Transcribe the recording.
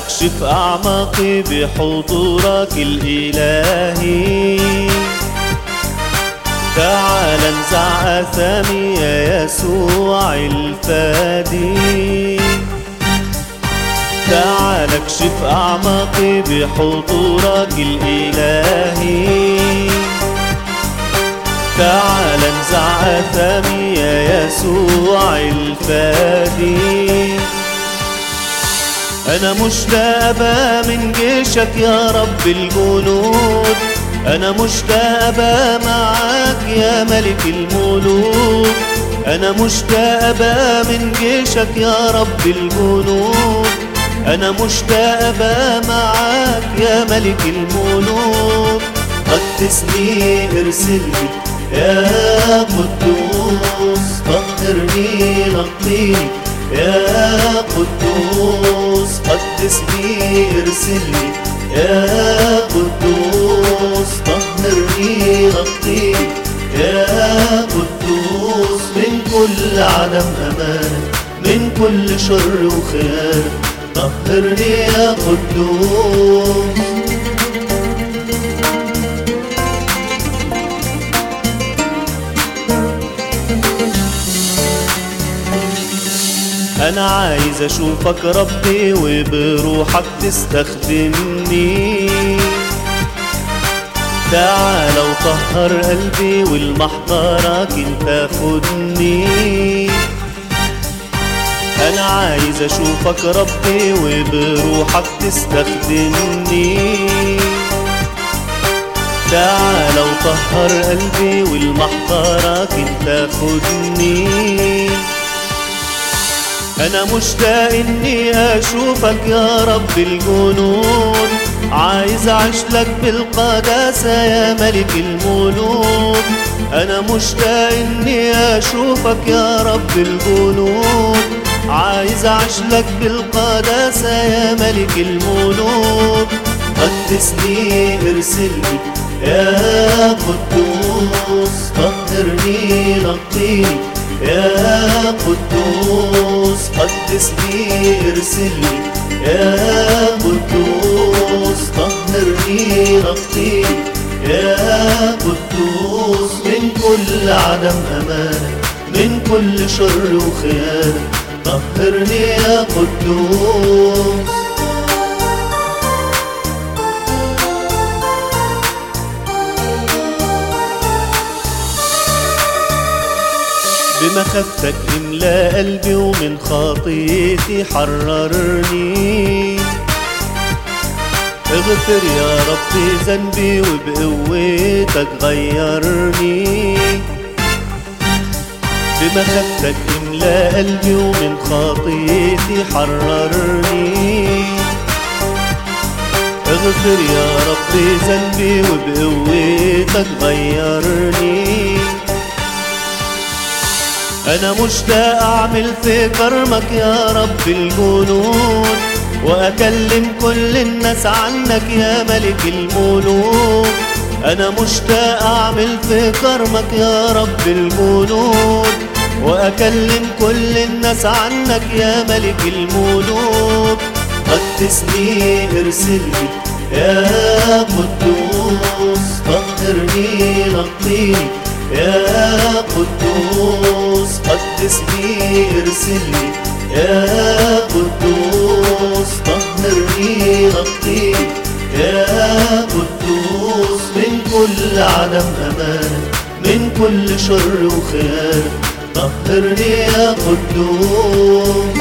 اكشف اعماقي بحضورك الالهي تعال انزع اثامي يا يسوع الفادي تعال اكشف اعماقي بحضورك الالهي تعال انزع اثامي يا يسوع الفادي انا مشتاق ابقى من جيشك يا رب الجنود انا مشتاق ابقى معاك يا ملك الملوك انا مشتاق ابقى من جيشك يا رب الجنود انا مشتاق ابقى معاك يا ملك الملوك قدسني ارسلني يا قدوس طهرني نقيني يا قدوس قدسني ارسلني يا قدوس طهرني نقيني يا قدوس من كل عدم أمان من كل شر وخيانة طهرني يا قدوس أنا عايز أشوفك ربي وبروحك تستخدمني تعال وطهر قلبي والمحضرك انت خدني أنا عايز أشوفك ربي وبروحك تستخدمني تعال وطهر قلبي والمحضرك انت خدني انا مشتاق اني اشوفك يا رب الجنود عايز اعيش لك بالقداسة يا ملك الملوك انا مشتاق اني اشوفك يا رب الجنود عايز اعيش لك بالقداسة يا ملك الملوك قدسني ارسلني يا قدوس طهرني نقيني يا قدوس قدسني ارسلني يا قدوس طهرني نقيني يا قدوس من كل عدم أمانة من كل شر وخيانة طهرني يا قدوس بمخافتك املا قلبي ومن خطيتي حررني اغفر يا ربي ذنبي وبقوتك غيرني بمخافتك املا قلبي ومن خطيتي حررني اغفر يا ربي ذنبي وبقوتك غيرني أنا مشتاق أعمل في كرمك يا رب الجنود وأكلم كل الناس عنك يا ملك الملوك أنا مشتاق أعمل في كرمك يا رب الجنود وأكلم كل الناس عنك يا ملك الملوك قدسني ارسلني يا قدوس طهرني نقيني يا قدوس قدسني ارسلني يا قدوس طهرني نقيني يا قدوس من كل عدم أمان من كل شر وخيانة طهرني يا قدوس